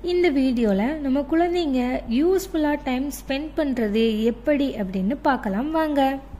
இந்த வீடியோவில் நம்ம குழந்தைங்க யூஸ்ஃபுல்லாக டைம் ஸ்பெண்ட் பண்ணுறது எப்படி அப்படின்னு பார்க்கலாம் வாங்க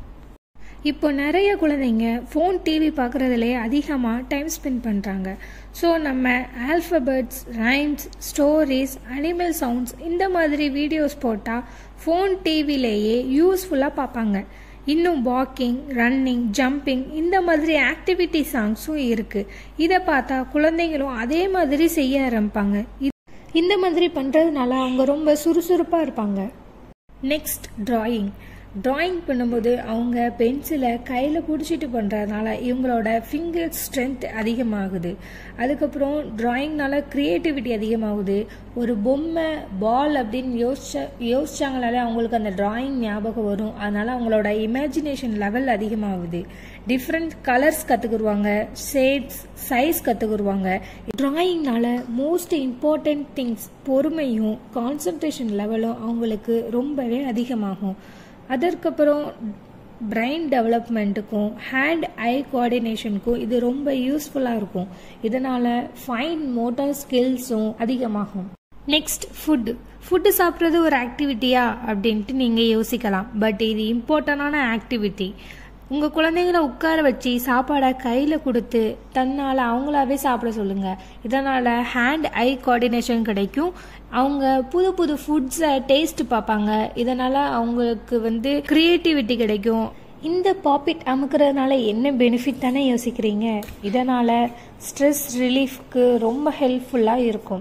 இப்போ நிறைய குழந்தைங்க ஃபோன் டிவி பார்க்குறதுலே அதிகமாக டைம் ஸ்பெண்ட் பண்ணுறாங்க ஸோ நம்ம alphabets rhymes stories animal sounds இந்த மாதிரி வீடியோஸ் போட்டால் ஃபோன் டிவிலேயே யூஸ்ஃபுல்லாக பார்ப்பாங்க இன்னும் வாக்கிங் ரன்னிங் ஜம்பிங் இந்த மாதிரி ஆக்டிவிட்டி சாங்ஸும் இருக்குது இதை பார்த்தா குழந்தைங்களும் அதே மாதிரி செய்ய ஆரம்பிப்பாங்க இந்த மாதிரி பண்ணுறதுனால அவங்க ரொம்ப சுறுசுறுப்பாக இருப்பாங்க நெக்ஸ்ட் டிராயிங் டிராயிங் பண்ணும்போது அவங்க பென்சிலை கையில் பிடிச்சிட்டு பண்ணுறதுனால இவங்களோட ஃபிங்கர் ஸ்ட்ரென்த் அதிகமாகுது அதுக்கப்புறம் டிராயிங்னால க்ரியேட்டிவிட்டி அதிகமாகுது ஒரு பொம்மை பால் அப்படின்னு யோசிச்ச யோசிச்சாங்கனாலே அவங்களுக்கு அந்த டிராயிங் ஞாபகம் வரும் அதனால அவங்களோட இமேஜினேஷன் லெவல் அதிகமாகுது டிஃப்ரெண்ட் கலர்ஸ் கற்றுக்குருவாங்க ஷேட்ஸ் சைஸ் கற்றுக்குருவாங்க டிராயிங்னால மோஸ்ட் இம்பார்ட்டண்ட் திங்ஸ் பொறுமையும் கான்சன்ட்ரேஷன் லெவலும் அவங்களுக்கு ரொம்பவே அதிகமாகும் அதற்கப்புறம் பிரெயின் டெவலப்மெண்ட்டுக்கும் ஹேண்ட் ஐ கோஆர்டினேஷனுக்கும் இது ரொம்ப யூஸ்ஃபுல்லாக இருக்கும் இதனால் ஃபைன் மோட்டார் ஸ்கில்ஸும் அதிகமாகும் நெக்ஸ்ட் ஃபுட்டு ஃபுட்டு சாப்பிட்றது ஒரு ஆக்டிவிட்டியா அப்படின்ட்டு நீங்கள் யோசிக்கலாம் பட் இது இம்பார்ட்டண்டான ஆக்டிவிட்டி உங்கள் குழந்தைங்கள உட்கார வச்சு சாப்பாடை கையில் கொடுத்து தன்னால் அவங்களாவே சாப்பிட சொல்லுங்கள் இதனால் ஹேண்ட் ஐ கோஆர்டினேஷன் கிடைக்கும் அவங்க புது புது ஃபுட்ஸை டேஸ்ட் பார்ப்பாங்க இதனால் அவங்களுக்கு வந்து க்ரியேட்டிவிட்டி கிடைக்கும் இந்த பாப்பிட் அமுக்கிறதுனால என்ன பெனிஃபிட் தானே யோசிக்கிறீங்க இதனால் ஸ்ட்ரெஸ் ரிலீஃப்க்கு ரொம்ப ஹெல்ப்ஃபுல்லாக இருக்கும்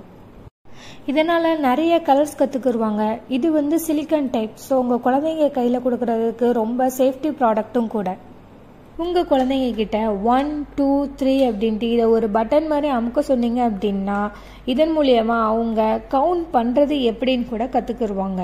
இதனால் நிறைய கலர்ஸ் கற்றுக்குருவாங்க இது வந்து சிலிக்கன் டைப் ஸோ உங்கள் குழந்தைங்க கையில் கொடுக்கறதுக்கு ரொம்ப சேஃப்டி ப்ராடக்ட்டும் கூட உங்கள் குழந்தைங்க கிட்ட ஒன் டூ த்ரீ அப்படின்ட்டு இதை ஒரு பட்டன் மாதிரி அமுக்க சொன்னீங்க அப்படின்னா இதன் மூலியமாக அவங்க கவுண்ட் பண்ணுறது எப்படின்னு கூட கற்றுக்குருவாங்க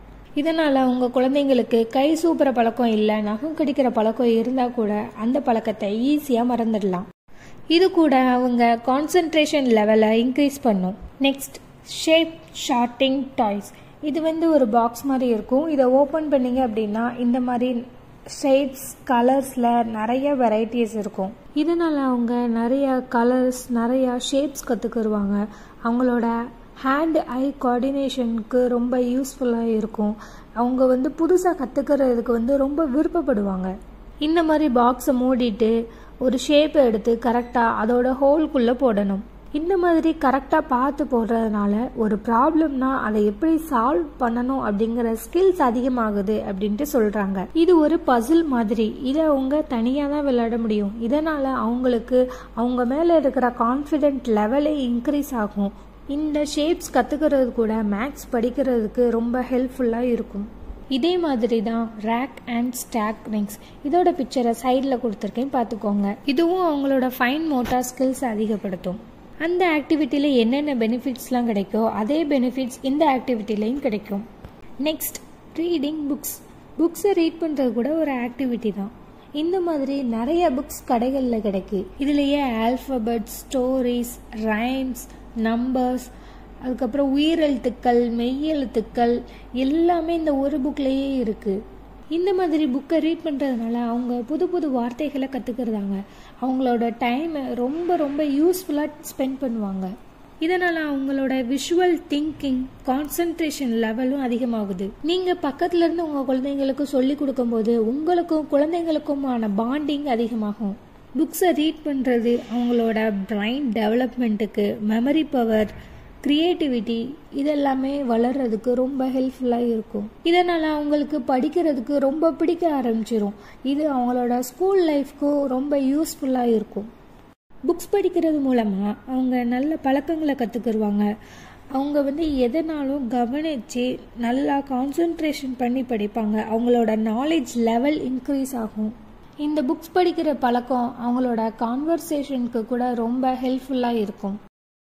இதனால் உங்கள் குழந்தைங்களுக்கு கை சூப்புற பழக்கம் இல்லை நகம் கடிக்கிற பழக்கம் இருந்தால் கூட அந்த பழக்கத்தை ஈஸியாக மறந்துடலாம் இது கூட அவங்க கான்சன்ட்ரேஷன் லெவலை இன்க்ரீஸ் பண்ணும் நெக்ஸ்ட் ஷேப் ஷார்ட்டிங் டாய்ஸ் இது வந்து ஒரு பாக்ஸ் மாதிரி இருக்கும் இதை ஓப்பன் பண்ணீங்க அப்படின்னா இந்த மாதிரி ஷேட்ஸ் கலர்ஸில் நிறைய வெரைட்டிஸ் இருக்கும் இதனால் அவங்க நிறைய கலர்ஸ் நிறையா ஷேப்ஸ் கற்றுக்குருவாங்க அவங்களோட ஹேண்ட் ஐ கோஆர்டினேஷனுக்கு ரொம்ப யூஸ்ஃபுல்லாக இருக்கும் அவங்க வந்து புதுசாக கற்றுக்கிறதுக்கு வந்து ரொம்ப விருப்பப்படுவாங்க இந்த மாதிரி பாக்ஸை மூடிட்டு ஒரு ஷேப்பை எடுத்து கரெக்டாக அதோட ஹோல்குள்ளே போடணும் இந்த மாதிரி கரெக்டாக பார்த்து போடுறதுனால ஒரு ப்ராப்ளம்னா அதை எப்படி சால்வ் பண்ணணும் அப்படிங்கிற ஸ்கில்ஸ் அதிகமாகுது அப்படின்ட்டு சொல்கிறாங்க இது ஒரு பசில் மாதிரி இதை அவங்க தனியாக தான் விளையாட முடியும் இதனால் அவங்களுக்கு அவங்க மேலே இருக்கிற கான்ஃபிடென்ட் லெவலே இன்க்ரீஸ் ஆகும் இந்த ஷேப்ஸ் கற்றுக்கிறது கூட மேக்ஸ் படிக்கிறதுக்கு ரொம்ப ஹெல்ப்ஃபுல்லாக இருக்கும் இதே மாதிரி தான் ரேக் அண்ட் ஸ்டாக் ரிங்ஸ் இதோட பிக்சரை சைடில் கொடுத்துருக்கேன் பார்த்துக்கோங்க இதுவும் அவங்களோட ஃபைன் மோட்டார் ஸ்கில்ஸ் அதிகப்படுத்தும் அந்த ஆக்டிவிட்டியில் என்னென்ன பெனிஃபிட்ஸ்லாம் கிடைக்கோ அதே பெனிஃபிட்ஸ் இந்த ஆக்டிவிட்டிலையும் கிடைக்கும் நெக்ஸ்ட் ரீடிங் புக்ஸ் புக்ஸை ரீட் பண்ணுறது கூட ஒரு ஆக்டிவிட்டி தான் இந்த மாதிரி நிறைய புக்ஸ் கடைகளில் கிடைக்கு இதுலேயே ஆல்ஃபபெட் ஸ்டோரிஸ் ரைம்ஸ் நம்பர்ஸ் அதுக்கப்புறம் உயிரெழுத்துக்கள் மெய்யெழுத்துக்கள் எல்லாமே இந்த ஒரு புக்லேயே இருக்குது இந்த மாதிரி புக்கை ரீட் பண்ணுறதுனால அவங்க புது புது வார்த்தைகளை கற்றுக்கிறதாங்க அவங்களோட டைமை ரொம்ப ரொம்ப யூஸ்ஃபுல்லாக ஸ்பெண்ட் பண்ணுவாங்க இதனால் அவங்களோட விஷுவல் திங்கிங் கான்சன்ட்ரேஷன் லெவலும் அதிகமாகுது நீங்கள் பக்கத்துல இருந்து உங்கள் குழந்தைங்களுக்கு சொல்லி கொடுக்கும்போது உங்களுக்கும் குழந்தைங்களுக்குமான பாண்டிங் அதிகமாகும் புக்ஸை ரீட் பண்ணுறது அவங்களோட பிரைன் டெவலப்மெண்ட்டுக்கு மெமரி பவர் க்ரியேட்டிவிட்டி இதெல்லாமே வளர்கிறதுக்கு ரொம்ப ஹெல்ப்ஃபுல்லாக இருக்கும் இதனால் அவங்களுக்கு படிக்கிறதுக்கு ரொம்ப பிடிக்க ஆரம்பிச்சிரும் இது அவங்களோட ஸ்கூல் லைஃப்க்கும் ரொம்ப யூஸ்ஃபுல்லாக இருக்கும் புக்ஸ் படிக்கிறது மூலமாக அவங்க நல்ல பழக்கங்களை கற்றுக்குருவாங்க அவங்க வந்து எதனாலும் கவனித்து நல்லா கான்சன்ட்ரேஷன் பண்ணி படிப்பாங்க அவங்களோட நாலேஜ் லெவல் இன்க்ரீஸ் ஆகும் இந்த புக்ஸ் படிக்கிற பழக்கம் அவங்களோட கான்வர்சேஷனுக்கு கூட ரொம்ப ஹெல்ப்ஃபுல்லாக இருக்கும்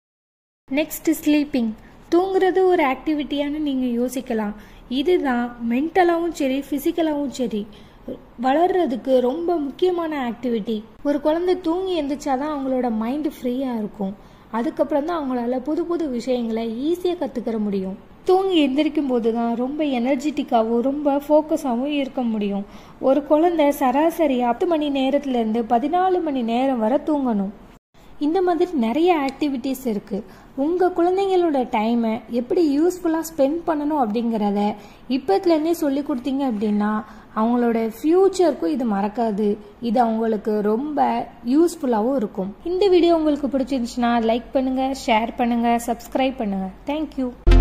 நெக்ஸ்ட் ஸ்லீப்பிங் தூங்குறது ஒரு ஆக்டிவிட்டியானு நீங்கள் யோசிக்கலாம் இதுதான் மென்டலாகவும் சரி ஃபிசிக்கலாகவும் சரி வளர்றதுக்கு ரொம்ப முக்கியமான ஆக்டிவிட்டி ஒரு குழந்தை தூங்கி எந்திரிச்சாதான் அவங்களோட மைண்டு ஃப்ரீயாக இருக்கும் அதுக்கப்புறம் தான் அவங்களால புது புது விஷயங்களை ஈஸியாக கற்றுக்கிற முடியும் தூங்கி எந்திரிக்கும் போது தான் ரொம்ப எனர்ஜெட்டிக்காகவும் ரொம்ப ஃபோக்கஸாகவும் இருக்க முடியும் ஒரு குழந்தை சராசரி பத்து மணி நேரத்துலேருந்து பதினாலு மணி நேரம் வரை தூங்கணும் இந்த மாதிரி நிறைய ஆக்டிவிட்டீஸ் இருக்குது உங்கள் குழந்தைங்களோட டைமை எப்படி யூஸ்ஃபுல்லாக ஸ்பெண்ட் பண்ணணும் அப்படிங்கிறத இப்போத்துலேருந்தே சொல்லி கொடுத்தீங்க அப்படின்னா அவங்களோட ஃப்யூச்சருக்கும் இது மறக்காது இது அவங்களுக்கு ரொம்ப யூஸ்ஃபுல்லாகவும் இருக்கும் இந்த வீடியோ உங்களுக்கு பிடிச்சிருந்துச்சுன்னா லைக் பண்ணுங்கள் ஷேர் பண்ணுங்கள் சப்ஸ்கிரைப் பண்ணுங்கள் தேங்க்யூ